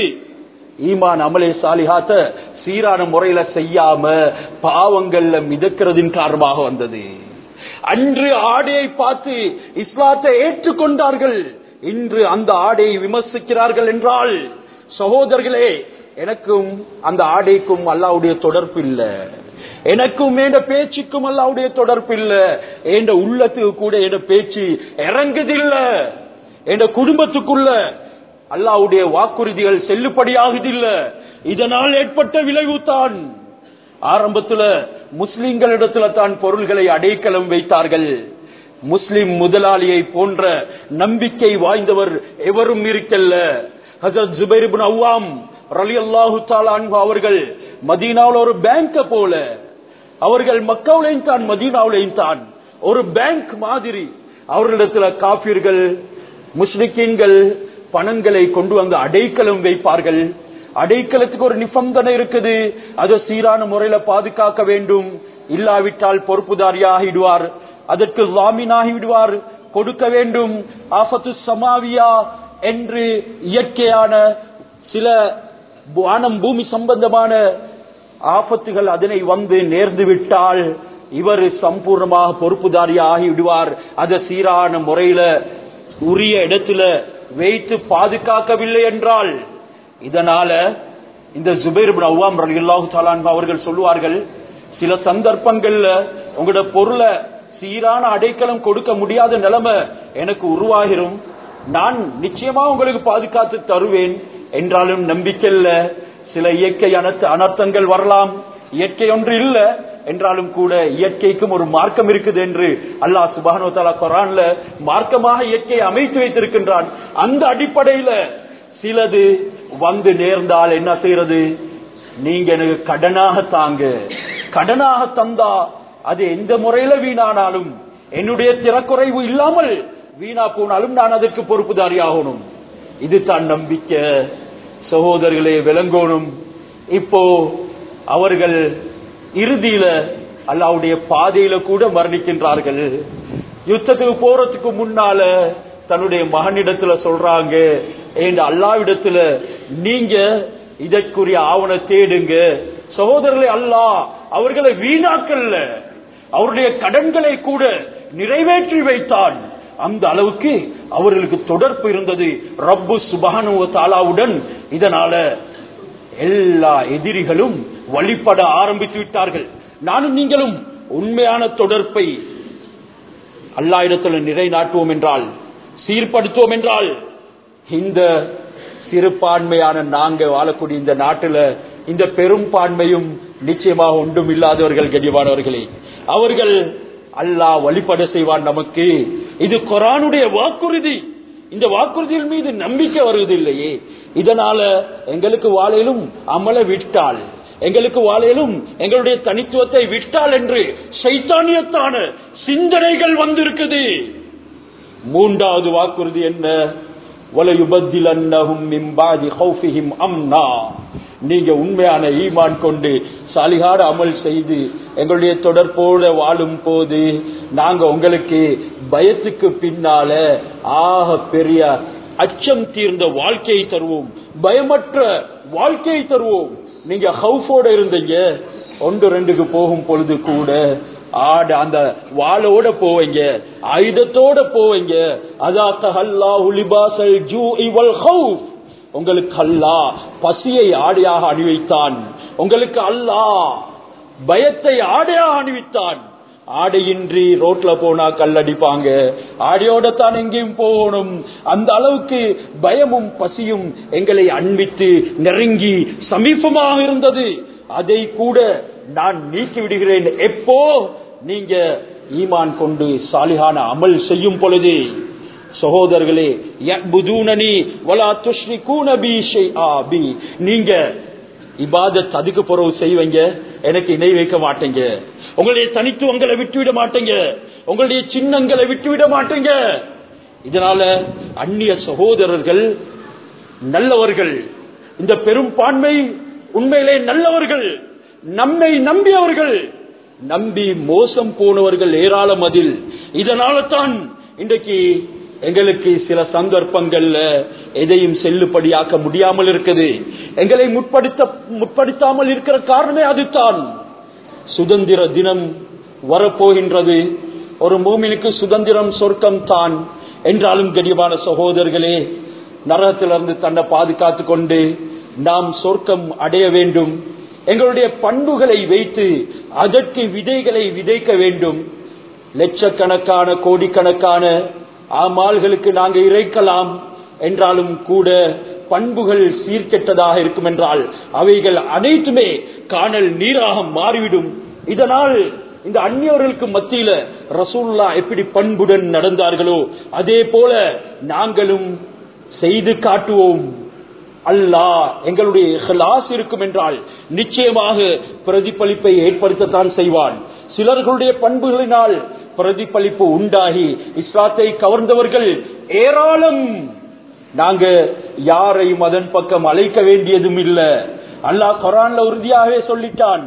ஈமான் அமலே சாலிஹாத்த சீரான முறையில செய்யாம பாவங்கள்ல மிதக்கிறதின் காரணமாக வந்தது அன்று ஆடையை பார்த்து இஸ்லாத்தை ஏற்றுக்கொண்டார்கள் இன்று அந்த ஆடையை விமர்சிக்கிறார்கள் என்றால் சகோதரர்களே எனக்கும் அந்த ஆடைக்கும் அல்லாவுடைய தொடர்பு இல்ல எனக்கும் என்ற பேச்சுக்கும் அல்லாவுடைய தொடர்பு இல்ல என்ற உள்ளத்துக்கு கூட என்ற பேச்சு இறங்குதில்ல என்ற குடும்பத்துக்குள்ள அல்லாவுடைய வாக்குறுதிகள் செல்லுபடியாகுதில்ல இதனால் ஏற்பட்ட விளைவுதான் ஆரம்பத்துல முஸ்லிம்களிடத்துல தான் பொருள்களை அடைக்கலம் வைத்தார்கள் முஸ்லிம் முதலாளியை போன்ற நம்பிக்கை வாய்ந்தவர் எவரும் இருக்கல்ல ஹசரத் ஜுபைர் இப்னு அவ்வாம் ரலியல்லாஹு தஆலா அன்ஹு அவர்கள் மதீனாவுல ஒரு பேங்க போல அவர்கள் மக்காவுலையும் தான் மதீனாவுலையும் தான் ஒரு பேங்க் மாதிரி அவர்களிடத்துல காபிர்கள் முஸ்லிக்கீன்கள் பணங்களை கொண்டு வந்து அடைக்கலம் வைப்பார்கள் அடைக்கலத்துக்கு ஒரு நிபந்தனை இருக்குது அதை சீரான முறையில பாதுகாக்க வேண்டும் இல்லாவிட்டால் பொறுப்புதாரி ஆகிடுவார் அதற்கு லாமினாகி விடுவார் கொடுக்க வேண்டும் ஆபத்து சமாவியா என்று இயற்கையான சில வானம் பூமி சம்பந்தமான ஆபத்துகள் அதனை வந்து நேர்ந்து விட்டால் இவர் சம்பூர்ணமாக பொறுப்புதாரியா ஆகி விடுவார் அதை சீரான முறையில உரிய இடத்துல வைத்து பாதுகாக்கவில்லை என்றால் இதனால இந்த ஜுபைர் அவ்வாம் ரலியல்லாஹு தஆலா அவர்கள் சொல்லுவார்கள் சில சந்தர்ப்பங்கள்ல உங்களோட பொருளை சீரான அடைக்கலம் கொடுக்க முடியாத நிலைமை எனக்கு உருவாகிரும் நான் நிச்சயமா உங்களுக்கு பாதுகாத்து தருவேன் என்றாலும் நம்பிக்கை இல்ல சில இயற்கை அனர்த்த அனர்த்தங்கள் வரலாம் இயற்கை ஒன்று இல்ல என்றாலும் கூட இயற்கைக்கும் ஒரு மார்க்கம் இருக்குது என்று அல்லாஹ் சுபானோ தாலா குரான்ல மார்க்கமாக இயற்கையை அமைத்து வைத்திருக்கின்றான் அந்த அடிப்படையில சிலது வந்து நேர்ந்தால் என்ன செய்யறது நீங்க எனக்கு கடனாக தாங்க கடனாக தந்தா அது எந்த முறையில வீணானாலும் என்னுடைய திறக்குறைவு இல்லாமல் வீணா போனாலும் நான் அதற்கு பொறுப்புதாரியாகணும் இது தான் நம்பிக்கை சகோதரர்களே விளங்கணும் இப்போ அவர்கள் இறுதியில அல்லாவுடைய பாதையில கூட மரணிக்கின்றார்கள் யுத்தத்துக்கு போறதுக்கு முன்னால தன்னுடைய மகனிடத்துல சொல்றாங்க என் அல்லாவிடத்துல நீங்க இதற்குரிய ஆவண தேடுங்க சகோதரர்களே அல்லா அவர்களை வீணாக்கல்ல அவருடைய கடன்களை கூட நிறைவேற்றி வைத்தான் அந்த அளவுக்கு அவர்களுக்கு தொடர்பு இருந்தது ரப்பு சுபானு தாலாவுடன் இதனால எல்லா எதிரிகளும் வழிபட ஆரம்பித்து விட்டார்கள் நானும் நீங்களும் உண்மையான தொடர்பை அல்லா இடத்துல நிலைநாட்டுவோம் என்றால் சீர்படுத்துவோம் என்றால் இந்த சிறுபான்மையான நாங்க வாழக்கூடிய இந்த நாட்டுல இந்த பெரும்பான்மையும் நிச்சயமாக ஒன்றும் இல்லாதவர்கள் கடிவானவர்களே அவர்கள் அல்லாஹ் வழிபட செய்வான் நமக்கு இது குரானுடைய வாக்குறுதி இந்த வாக்குறுதியின் மீது நம்பிக்கை வருவதில்லையே இதனால எங்களுக்கு வாழையிலும் அமல விட்டால் எங்களுக்கு வாழையிலும் எங்களுடைய தனித்துவத்தை விட்டால் என்று சைத்தானியத்தான சிந்தனைகள் வந்திருக்குது மூன்றாவது வாக்குறுதி என்ன வலையுபத்திலன்னஹும் மின் பாதி ஹௌஃபிஹிம் அம்னா நீங்க உண்மையான ஈமான் கொண்டு சாலிகார அமல் செய்து எங்களுடைய தொடர்போட வாழும் போது நாங்க உங்களுக்கு பயத்துக்கு பின்னால ஆக பெரிய அச்சம் தீர்ந்த வாழ்க்கையை தருவோம் பயமற்ற வாழ்க்கையை தருவோம் நீங்க ஹவுஃபோட இருந்தீங்க ஒன்று ரெண்டுக்கு போகும் பொழுது கூட ஆட அந்த வாளோட போவீங்க ஆயுதத்தோட போவீங்க அதாத்த அல்லா உலிபாசல் ஜூ இவல் ஹவுஃப் உங்களுக்கு அல்லா பசியை ஆடையாக அணிவித்தான் உங்களுக்கு அல்லா பயத்தை ஆடையாக அணிவித்தான் ஆடையின்றி ரோட்ல போனா கல்லடிப்பாங்க ஆடையோட தான் எங்கேயும் போகணும் அந்த அளவுக்கு பயமும் பசியும் எங்களை அன்பித்து நெருங்கி சமீபமாக இருந்தது அதை கூட நான் நீக்கி விடுகிறேன் எப்போ நீங்க ஈமான் கொண்டு சாலிகான அமல் செய்யும் பொழுது சகோதரர்களே யக்புதூனனி வலா துஷ்ரிகூன பி ஷைஆ பி நீங்க இபாதத் அதுக்கு பிறகு செய்வீங்க எனக்கு இணை வைக்க மாட்டீங்க உங்களுடைய தனித்துவங்களை விட்டுவிட மாட்டீங்க உங்களுடைய சின்னங்களை விட்டுவிட மாட்டீங்க இதனால அந்நிய சகோதரர்கள் நல்லவர்கள் இந்த பெரும்பான்மை உண்மையிலே நல்லவர்கள் நம்மை நம்பியவர்கள் நம்பி மோசம் போனவர்கள் ஏராளம் அதில் இதனால தான் இன்றைக்கு எங்களுக்கு சில சந்தர்ப்பங்கள்ல எதையும் செல்லுபடியாக்க முடியாமல் இருக்குது எங்களை முற்படுத்த முற்படுத்தாமல் இருக்கிற காரணமே அதுதான் சுதந்திர தினம் வரப்போகின்றது ஒரு மூமினுக்கு சுதந்திரம் சொர்க்கம் தான் என்றாலும் கனிவான சகோதரர்களே நரகத்திலிருந்து தன்னை பாதுகாத்து கொண்டு நாம் சொர்க்கம் அடைய வேண்டும் எங்களுடைய பண்புகளை வைத்து அதற்கு விதைகளை விதைக்க வேண்டும் லட்சக்கணக்கான கோடிக்கணக்கான ஆமால்களுக்கு நாங்க இறைக்கலாம் என்றாலும் கூட பண்புகள் சீர்கெட்டதாக இருக்கும் என்றால் அவைகள் அனைத்துமே காணல் நீராக மாறிவிடும் இதனால் இந்த அந்நியவர்களுக்கு மத்தியில ரசூல்லா எப்படி பண்புடன் நடந்தார்களோ அதே போல நாங்களும் செய்து காட்டுவோம் அல்லாஹ் எங்களுடைய இஹ்லாஸ் இருக்கும் என்றால் நிச்சயமாக பிரதிபலிப்பை ஏற்படுத்தத்தான் செய்வான் சிலர்களுடைய பண்புகளினால் பிரதிபலிப்பு உண்டாகி இஸ்லாத்தை கவர்ந்தவர்கள் ஏராளம் நாங்க யாரையும் அதன் பக்கம் அழைக்க வேண்டியதும் இல்ல அல்லாஹ் குரான்ல உறுதியாகவே சொல்லிட்டான்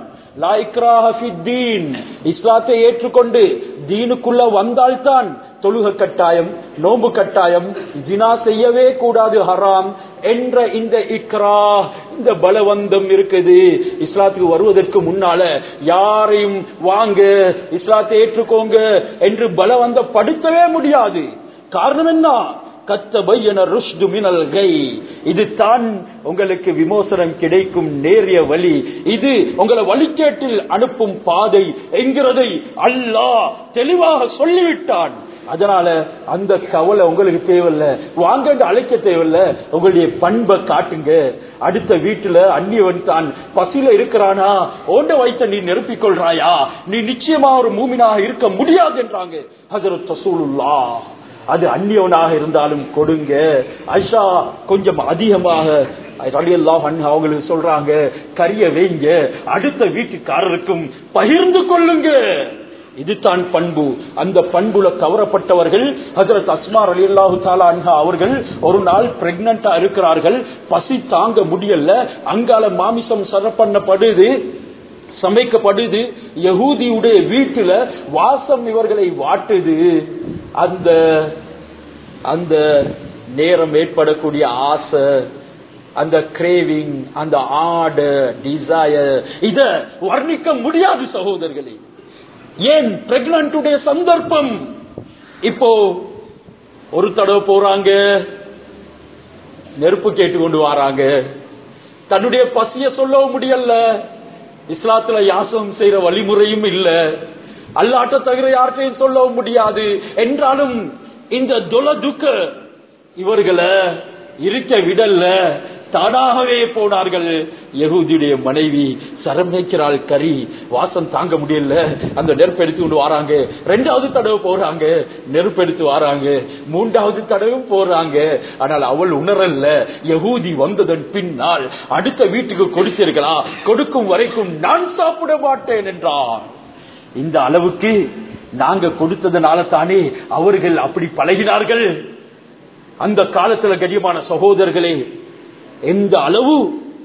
இஸ்லாத்தை ஏற்றுக்கொண்டு தீனுக்குள்ள வந்தால்தான் தொழுக கட்டாயம் நோம்பு கட்டாயம் ஜினா செய்யவே கூடாது ஹராம் என்ற இந்த இக்ரா இந்த பலவந்தம் இருக்குது இஸ்லாத்துக்கு வருவதற்கு முன்னால யாரையும் வாங்க இஸ்லாத்தை ஏற்றுக்கோங்க என்று பலவந்தப்படுத்தவே முடியாது காரணம் என்ன இது தான் உங்களுக்கு விமோசனம் கிடைக்கும் நேரிய வழி இது உங்களை வழிகேட்டில் அனுப்பும் பாதை என்கிறதை அல்லாஹ் தெளிவாக சொல்லிவிட்டான் அதனால அந்த கவலை உங்களுக்கு தேவையில்ல வாங்க அழைக்க தேவையில்ல உங்களுடைய பண்பை காட்டுங்க அடுத்த வீட்டுல அந்நியவன் தான் பசியில இருக்கிறானா ஓண்ட வைத்த நீ நிரப்பிக் கொள்றாயா நீ நிச்சயமா ஒரு மூமினாக இருக்க முடியாது என்றாங்க ஹசரத் ரசூலுல்லா அது அந்நியவனாக இருந்தாலும் கொடுங்க ஐஷா கொஞ்சம் அதிகமாக ரலியல்லாஹு அன்ஹு அவங்களுக்கு சொல்றாங்க கரிய வைங்க அடுத்த வீட்டுக்காரருக்கும் பகிர்ந்து கொள்ளுங்க இதுதான் பண்பு அந்த பண்புல கவரப்பட்டவர்கள் ஹசரத் அஸ்மார் அலி அல்லாஹு தாலா அன்ஹா அவர்கள் ஒரு நாள் பிரெக்னண்டா இருக்கிறார்கள் பசி தாங்க முடியல அங்கால மாமிசம் சர பண்ணப்படுது சமைக்கப்படுது யகூதியுடைய வீட்டுல வாசம் இவர்களை வாட்டுது அந்த அந்த நேரம் ஏற்படக்கூடிய ஆசை அந்த கிரேவிங் அந்த ஆர்டர் டிசையர் இத வர்ணிக்க முடியாது சகோதரர்களே ஏன் பிரெக்னன்டுடைய சந்தர்ப்பம் இப்போ ஒரு தடவை போறாங்க நெருப்பு கேட்டு கொண்டு வராங்க தன்னுடைய பசிய சொல்லவும் முடியல இஸ்லாத்துல யாசம் செய்யற வழிமுறையும் இல்ல அல்லாட்ட தவிர யார்கிட்டையும் சொல்லவும் முடியாது என்றாலும் இந்த துல துக்க இவர்களை இருக்க விடல்ல தானாகவே போனார்கள் யகுதியுடைய மனைவி சரமைக்கிறாள் கறி வாசம் தாங்க முடியல அந்த நெருப்பு எடுத்து கொண்டு வராங்க ரெண்டாவது தடவை போறாங்க நெருப்பு எடுத்து வராங்க மூன்றாவது தடவையும் போறாங்க ஆனால் அவள் உணரல்ல யகூதி வந்ததன் பின்னால் அடுத்த வீட்டுக்கு கொடுத்திருக்கலாம் கொடுக்கும் வரைக்கும் நான் சாப்பிட மாட்டேன் என்றான் இந்த அளவுக்கு நாங்க கொடுத்ததுனால தானே அவர்கள் அப்படி பழகினார்கள் அந்த காலத்துல கடியமான சகோதரர்களே எந்த அளவு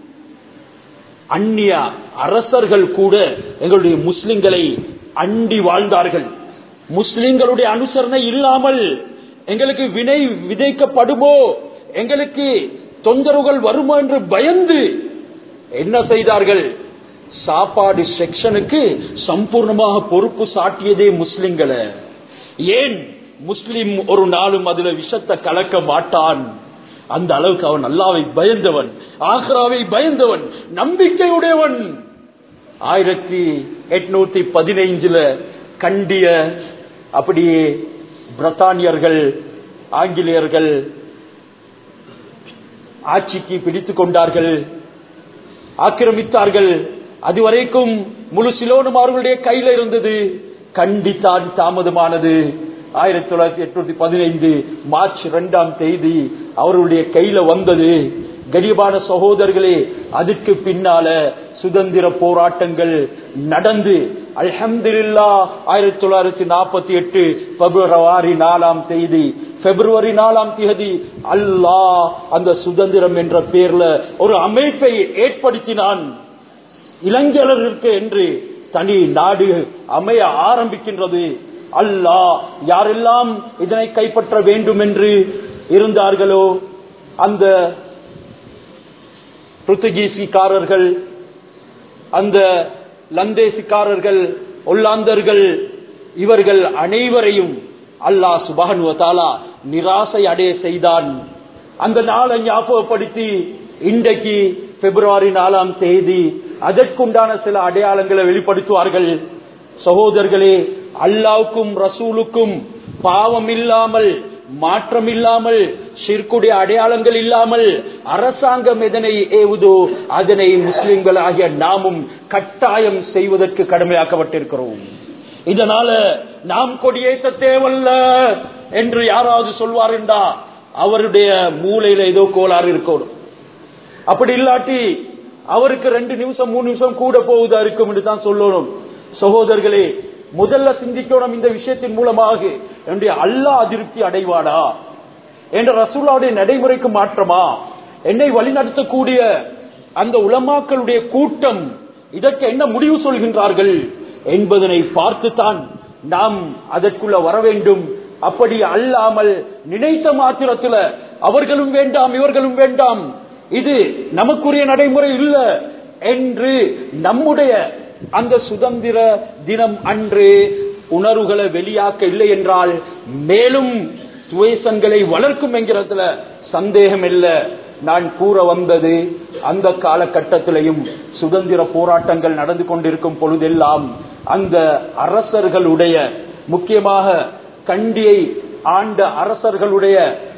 அந்நிய அரசர்கள் கூட எங்களுடைய முஸ்லிம்களை அண்டி வாழ்ந்தார்கள் முஸ்லிம்களுடைய அனுசரணை இல்லாமல் எங்களுக்கு வினை விதைக்கப்படுமோ எங்களுக்கு தொந்தரவுகள் வருமோ என்று பயந்து என்ன செய்தார்கள் சாப்பாடு செக்ஷனுக்கு சம்பூர்ணமாக பொறுப்பு சாட்டியதே முஸ்லிம்களை ஏன் முஸ்லிம் ஒரு நாளும் அதுல விஷத்தை கலக்க மாட்டான் அந்த அளவுக்கு அவன் அல்லாவை பயந்தவன் ஆக்ராவை பயந்தவன் நம்பிக்கையுடையவன் ஆயிரத்தி எட்நூத்தி பதினைஞ்சுல கண்டிய அப்படியே பிரித்தானியர்கள் ஆங்கிலேயர்கள் ஆட்சிக்கு பிடித்துக் கொண்டார்கள் ஆக்கிரமித்தார்கள் அதுவரைக்கும் முழு சிலோனும் அவர்களுடைய கையில இருந்தது கண்டித்தான் தாமதமானது ஆயிரத்தி தொள்ளாயிரத்தி எட்நூத்தி பதினைந்து மார்ச் இரண்டாம் தேதி அவருடைய கையில வந்தது கரிபான சகோதரர்களே அதுக்கு பின்னால சுதந்திர போராட்டங்கள் நடந்து அல்ஹம்துலில்லா ஆயிரத்தி தொள்ளாயிரத்தி நாற்பத்தி எட்டு பிப்ரவரி நாலாம் தேதி பிப்ரவரி நாலாம் தேதி அல்லாஹ் அந்த சுதந்திரம் என்ற பேர்ல ஒரு அமைப்பை ஏற்படுத்தினான் இளைஞர்களுக்கு என்று தனி நாடு அமைய ஆரம்பிக்கின்றது அல்லாஹ் யாரெல்லாம் இதனை கைப்பற்ற வேண்டும் என்று இருந்தார்களோ அந்த புர்த்துகீசிக்காரர்கள் அந்த லந்தேசிக்காரர்கள் ஒல்லாந்தர்கள் இவர்கள் அனைவரையும் அல்லாஹ் சுபஹன் தாலா நிராசை அடைய செய்தான் அந்த நாளை ஞாபகப்படுத்தி இன்றைக்கு பிப்ரவரி நாலாம் தேதி அதற்குண்டான சில அடையாளங்களை வெளிப்படுத்துவார்கள் சகோதரர்களே அல்லாவுக்கும் ரசூலுக்கும் பாவம் இல்லாமல் மாற்றம் இல்லாமல் ஷிர்குடைய அடையாளங்கள் இல்லாமல் அரசாங்கம் எதனை ஏவுதோ அதனை முஸ்லிம்கள் ஆகிய நாமும் கட்டாயம் செய்வதற்கு கடமையாக்கப்பட்டிருக்கிறோம் இதனால நாம் கொடியேற்ற தேவல்ல என்று யாராவது சொல்வார் என்றா அவருடைய மூளையில ஏதோ கோளாறு இருக்கணும் அப்படி இல்லாட்டி அவருக்கு ரெண்டு நிமிஷம் மூணு நிமிஷம் கூட போகுதா இருக்கும் என்று தான் சொல்லணும் சகோதரர்களே முதல்ல சிந்திக்கணும் இந்த விஷயத்தின் மூலமாக என்னுடைய அல்லா அதிருப்தி அடைவாடா என்ற ரசூலாவுடைய நடைமுறைக்கு மாற்றமா என்னை வழிநடத்தக்கூடிய அந்த உலமாக்களுடைய கூட்டம் இதற்கு என்ன முடிவு சொல்கின்றார்கள் என்பதனை பார்த்துத்தான் நாம் அதற்குள்ள வர வேண்டும் அப்படி அல்லாமல் நினைத்த மாத்திரத்துல அவர்களும் வேண்டாம் இவர்களும் வேண்டாம் இது நமக்குரிய நடைமுறை இல்ல என்று நம்முடைய அந்த சுதந்திர தினம் அன்று உணர்வுகளை வெளியாக்க இல்லை என்றால் மேலும் துவேசங்களை வளர்க்கும் என்கிறதுல சந்தேகம் இல்லை நான் கூற வந்தது அந்த காலகட்டத்திலையும் சுதந்திர போராட்டங்கள் நடந்து கொண்டிருக்கும் பொழுதெல்லாம் அந்த அரசர்களுடைய முக்கியமாக கண்டியை ஆண்ட அரசர்களுடைய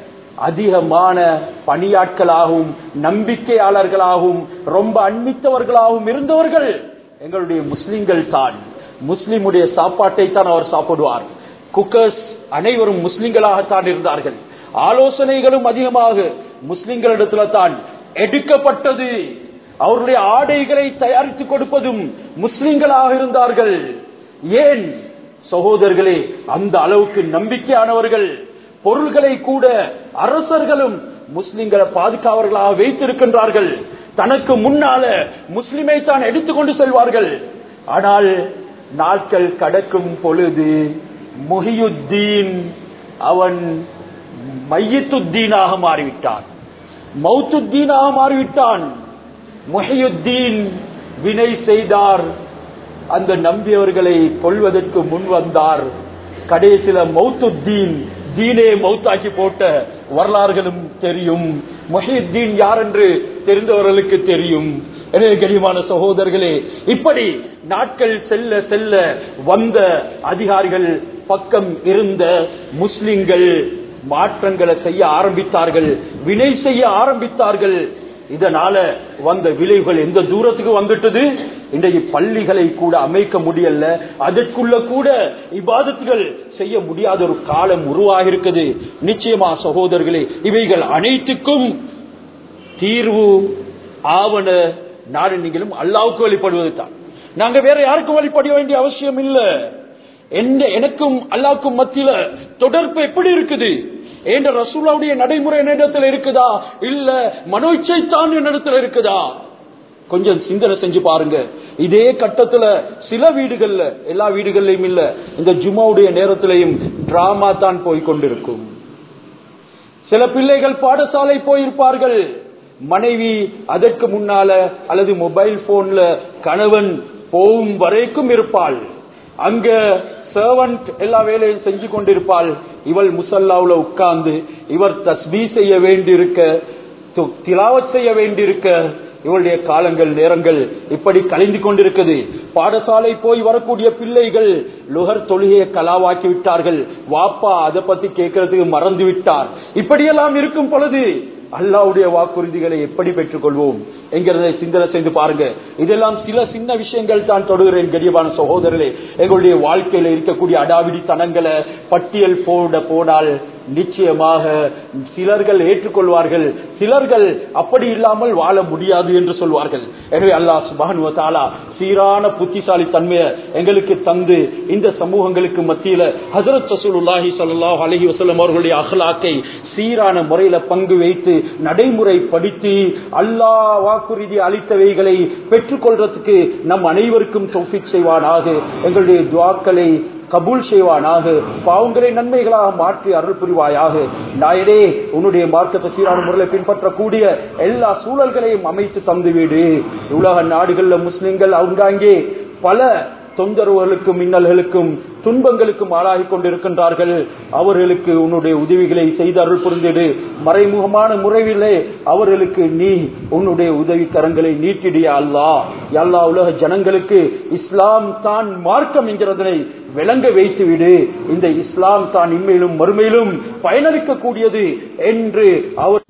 அதிகமான பணியாட்களாகவும் நம்பிக்கையாளர்களாகவும் ரொம்ப அன்பித்தவர்களாகவும் இருந்தவர்கள் எங்களுடைய முஸ்லிம்கள் தான் முஸ்லிமுடைய சாப்பாட்டை தான் அவர் சாப்பிடுவார் குக்கர்ஸ் அனைவரும் முஸ்லிம்களாகத்தான் இருந்தார்கள் ஆலோசனைகளும் அதிகமாக முஸ்லிம்களிடத்துல தான் எடுக்கப்பட்டது அவருடைய ஆடைகளை தயாரித்து கொடுப்பதும் முஸ்லிம்களாக இருந்தார்கள் ஏன் சகோதரர்களே அந்த அளவுக்கு நம்பிக்கையானவர்கள் பொருள்களை கூட அரசர்களும் முஸ்லிம்களை பாதுகாவர்களாக வைத்திருக்கின்றார்கள் தனக்கு முன்னால முஸ்லிமை தான் எடுத்துக்கொண்டு செல்வார்கள் ஆனால் நாட்கள் கடக்கும் பொழுது முஹியுத்தீன் அவன் மையத்துத்தீனாக மாறிவிட்டான் மௌத்துத்தீனாக மாறிவிட்டான் முஹியுத்தீன் வினை செய்தார் அந்த நம்பியவர்களை கொள்வதற்கு முன் வந்தார் கடைசில மௌத்துத்தீன் தீனே மௌத்தாக்கி போட்ட வரலாறுகளும் தெரியும் மொஹியுத்தீன் யார் என்று தெரிந்தவர்களுக்கு தெரியும் எனவே கனிமான சகோதரர்களே இப்படி நாட்கள் செல்ல செல்ல வந்த அதிகாரிகள் பக்கம் இருந்த முஸ்லிம்கள் மாற்றங்களை செய்ய ஆரம்பித்தார்கள் வினை செய்ய ஆரம்பித்தார்கள் இதனால வந்த விளைவுகள் எந்த தூரத்துக்கு வந்துட்டது இன்றைக்கு பள்ளிகளை கூட அமைக்க முடியல அதற்குள்ள கூட இபாதத்துகள் செய்ய முடியாத ஒரு காலம் உருவாகி இருக்குது நிச்சயமா சகோதரர்களே இவைகள் அனைத்துக்கும் தீர்வு ஆவண நாடு நீங்களும் அல்லாவுக்கு வழிபடுவது தான் நாங்க வேற யாருக்கும் வழிபட வேண்டிய அவசியம் இல்ல எந்த எனக்கும் அல்லாவுக்கும் மத்தியில தொடர்பு எப்படி இருக்குது என்ற ரசூலாவுடைய நடைமுறை என்னிடத்துல இருக்குதா இல்ல மனோச்சை தான் என்னிடத்துல இருக்குதா கொஞ்சம் சிந்தனை செஞ்சு பாருங்க இதே கட்டத்துல சில வீடுகள்ல எல்லா வீடுகள்லயும் இல்ல இந்த ஜுமாவுடைய நேரத்திலையும் டிராமா தான் போய் கொண்டிருக்கும் சில பிள்ளைகள் பாடசாலை போயிருப்பார்கள் மனைவி அதற்கு முன்னால அல்லது மொபைல் போன்ல கணவன் போகும் வரைக்கும் இருப்பாள் அங்க சர்வன்ட் எல்லா வேலையும் செஞ்சு கொண்டிருப்பாள் இவள் முசல்லாவுல உட்கார்ந்து இவர் தஸ்பீ செய்ய வேண்டியிருக்க து- திலாவத் செய்ய வேண்டியிருக்க இவளுடைய காலங்கள் நேரங்கள் இப்படி கலைந்து கொண்டிருக்குது பாடசாலை போய் வரக்கூடிய பிள்ளைகள் லுகர் தொழுகையை கலாவாக்கி விட்டார்கள் வாப்பா அதை பத்தி கேட்கறதுக்கு மறந்து விட்டார் இப்படியெல்லாம் இருக்கும் பொழுது அல்லாவுடைய வாக்குறுதிகளை எப்படி பெற்றுக் கொள்வோம் என்கிறதை சிந்தனை செய்து பாருங்க இதெல்லாம் சில சின்ன விஷயங்கள் தான் தொடுகிறேன் கரியமான சகோதரர்களே எங்களுடைய வாழ்க்கையில இருக்கக்கூடிய அடாவிடி தனங்களை பட்டியல் போட போனால் நிச்சயமாக சிலர்கள் ஏற்றுக்கொள்வார்கள் சிலர்கள் அப்படி இல்லாமல் வாழ முடியாது என்று சொல்வார்கள் எனவே அல்லாஹ் சுபானு தாலா சீரான புத்திசாலி தன்மையை எங்களுக்கு தந்து இந்த சமூகங்களுக்கு மத்தியில ஹசரத் ரசூலுல்லாஹி ஸல்லல்லாஹு அலைஹி வஸல்லம் அவர்களுடைய அகலாக்கை சீரான முறையில பங்கு வைத்து நடைமுறைப்படுத்தி அல்லாஹ் வாக்குறுதி அளித்தவைகளை பெற்றுக்கொள்றதுக்கு நம் அனைவருக்கும் தௌஃபீக் செய்வானாக எங்களுடைய துவாக்களை கபூல் செய்வானாக பாவங்களை நன்மைகளாக மாற்றி அருள் புரிவாயாக நாயரே உன்னுடைய மார்க்கத்தை சீரான முறையில் பின்பற்றக்கூடிய எல்லா சூழல்களையும் அமைத்து தந்துவிடு உலக நாடுகள்ல முஸ்லிம்கள் அங்காங்கே பல தொந்தரவுகளுக்கும் மின்னல்களுக்கும் துன்பங்களுக்கும் ஆளாகி கொண்டிருக்கின்றார்கள் அவர்களுக்கு உன்னுடைய உதவிகளை செய்து அருள் புரிந்திடு மறைமுகமான முறையிலே அவர்களுக்கு நீ உன்னுடைய உதவி கரங்களை நீட்டிடிய அல்லா எல்லா உலக ஜனங்களுக்கு இஸ்லாம் தான் மார்க்கம் என்கிறதனை விளங்க வைத்து விடு இந்த இஸ்லாம் தான் இன்மையிலும் மறுமையிலும் பயனளிக்க கூடியது என்று அவர்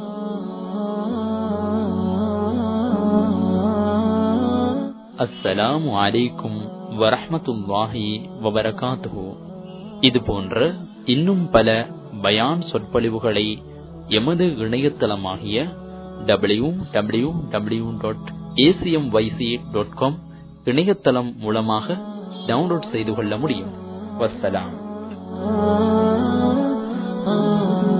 அஸ்ஸலாமு அலைக்கும் வரஹ்மத்துல்லாஹி வபரகாத்துஹு இது போன்ற இன்னும் பல பயான் சொற்பொழிவுகளை எமது இணையதளமாகிய W W W dot ACM YC dot com இணையதளம் மூலமாக டவுன்லோட் செய்து கொள்ள முடியும் வஸ்ஸலாம் ah